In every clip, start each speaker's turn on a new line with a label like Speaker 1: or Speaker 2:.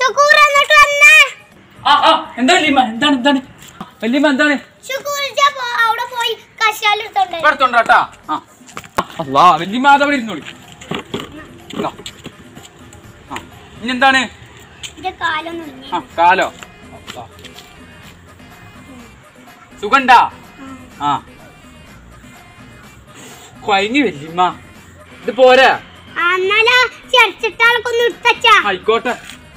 Speaker 1: ഷുക്കൂർ എന്നിട്ട് വന്നേ
Speaker 2: ആ ആ എന്താ വല്യമ്മ എന്താണ് എന്താണ് വല്യമ്മ എന്താണ്
Speaker 1: ഷുക്കൂർ ഇജ്ജ് പോ- അവിടെ പോയി കശാലെടുത്തോണ്ട് വരൂ.
Speaker 2: എടുത്തോണ്ടാട്ടാ ആ അല്ലാ വല്യമ്മ അതവിടെ ഇരുന്നോളി ഇതാ. ആ ഇനി എന്താണ്
Speaker 1: ഇന്റെ കാലൊന്നും ഇങ്ങനെ.
Speaker 2: ആ കാലോ അല്ലാ. സുഖണ്ടാ ആ കൊയങ്ങി വല്യമ്മ ഇത് പോരാ
Speaker 1: ആ, എന്നാലാ ചെറിച്ചിട്ടാൾക്കൊന്ന് ഇട്ടച്ചാ
Speaker 2: ആയിക്കോട്ടെ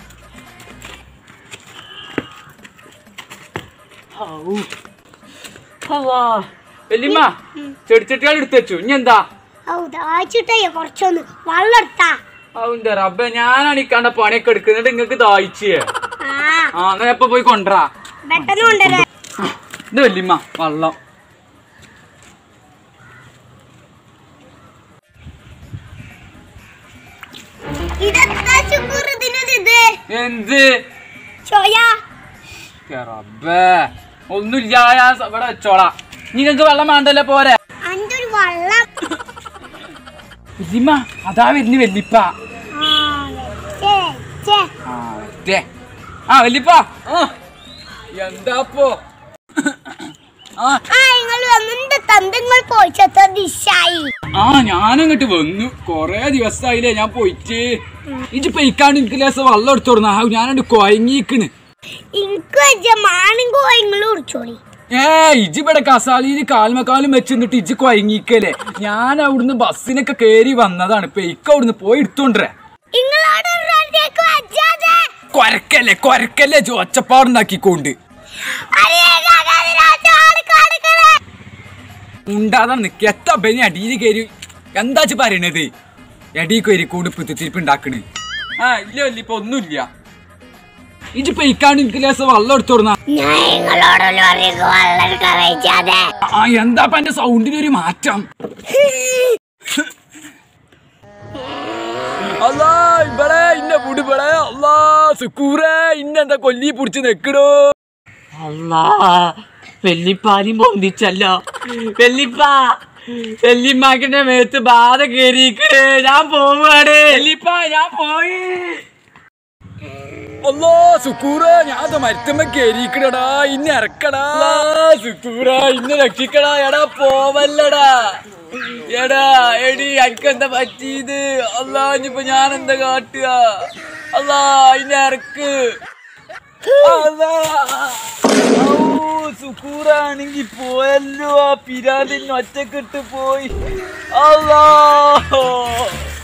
Speaker 2: ഔ. അല്ലാ. വല്യമ്മ ചെടിച്ചട്ടികൾ എടുത്തു വെച്ചു ഇനി എന്താ
Speaker 1: ദാച്ചിട്ടയ്യ കുറച്ചൊന്ന് വെള്ളം എടുത്താ
Speaker 2: അവന്റെ റബ്ബ ഞാനാണ് ഈ കണ്ട പണിയൊക്കെ എടുക്കുന്നുണ്ട് നിങ്ങക്ക് ദാഹിച്ചേ
Speaker 1: ആ
Speaker 2: ആ എന്നാ എപ്പ പോയി കൊണ്ടുവരാ
Speaker 1: പെട്ടെന്ന് കൊണ്ടുവരാ
Speaker 2: ഇത് വല്യമ്മ വള്ളം
Speaker 1: ഇതെന്താ ഷുക്കൂർ ഇതിനത് ഇത്
Speaker 2: എന്ത്
Speaker 1: ചോയാ
Speaker 2: ഛെ, റബ്ബേ ഒന്നുമില്ല ഞാൻ സ- ഇവിടെ വെച്ചോളാ നിങ്ങക്ക് വെള്ളം വേണ്ടല്ലോ പോരെ
Speaker 1: അന്റെ ഒരു വെള്ളം
Speaker 2: വല്യമ്മ അതാ വരുന്നു വല്യപ്പ
Speaker 1: ആ ഛേ, ഛേ.
Speaker 2: ആ ദേ. ആ വല്യപ്പ ആ എന്താപ്പോ ആ
Speaker 1: ആ നിങ്ങൾ വന്നിട്ട് തന്തങ്ങൾ പോയിച്ചത്ത ദിശായി
Speaker 2: ആ ഞാനങ്ങോട്ട് വന്നു കൊറേ ദിവസമായില്ലേ ഞാൻ പോയിട്ട് ഇജ് പെയ്ക്കാണ്ട് എനിക്ക് ലേസം വെള്ളം എടുത്തു കൊടുന്ന ഞാനങ്ങോട്ട് കൊയങ്ങിക്കണ്
Speaker 1: എനിക്ക് വെച്ച മാണിങ്കോ നിങ്ങൾ കുടിച്ചോളി
Speaker 2: ഏ ഇജ് ഇവിടെ കസാലിയിൽ കാൽമക്കാലും വെച്ച് നിന്നിട്ട് ഇജ് കൊയങ്ങിക്കല്ലേ ഞാൻ അവിടുന്ന് ബസ്സിനൊക്കെ കേറി വന്നതാണ് പെയ്ക്ക അവിടുന്ന് പോയി എടുത്തോണ്ടേ
Speaker 1: നിങ്ങളോട് റെഡിയാക്കി വെച്ചാതെ
Speaker 2: കൊരക്കല്ലേ കൊരക്കല്ലേ ഒച്ചപ്പാടുണ്ടാക്കിക്കൊണ്ട് ഉണ്ടാതെ നിക്ക എത്ര ബനി അടിയിൽ കയറി എന്താച്ച് പറയണത് എടീ കയറി കൂട് പിത്തിരിപ്പ് ഉണ്ടാക്കണ് ആ ഇല്ല ഇല്ല ഇപ്പൊ ഒന്നുമില്ല ഇജ് പെയ്ക്കാണ്ട് എനിക്ക് ലേസം വെള്ളം എടുത്തു കൊടുന്ന
Speaker 1: നിങ്ങളോട് വെള്ളം എടുക്കാൻ വെച്ചാതെ
Speaker 2: ആ എന്താ എന്റെ സൗണ്ടിന് ഒരു മാറ്റം അല്ലാ ഇവിടെ ഇന്ന പുടി ഇവിടെ അല്ലാ സുക്കൂറേ ഇന്നെന്താ കൊല്ലി പിടിച്ച് നിക്കണോ
Speaker 3: അല്ലാ വെല്ലിപ്പാനി പൊന്തിച്ചല്ലോ വെല്ലിപ്പ വെല്ലിമാക്കിന്റെ മേത്ത് ബാധ കേറിയിക്കണ് ഞാൻ പോവാണ്
Speaker 2: വെല്ലിപ്പ ഞാൻ പോയി അല്ലോ സുക്കൂറ ഞാൻ മരത്തമ്മ കേറിക്കണടാ ഇന്നെ ഇറക്കടാ സുക്കൂറ ഇന്നെ രക്ഷിക്കടാ എടാ പോവല്ലടാ എടാ എടി എനിക്കെന്താ പറ്റിയത് അല്ലാ ഇനിയിപ്പോ ഞാൻ എന്താ കാട്ടുക അല്ലാ ഇന്നെ ഇറക്ക് അല്ലാ സുക്കൂറാണെങ്കി പോയല്ലോ ആ പിരാതിന് ഒറ്റക്കിട്ട് പോയി അല്ലാ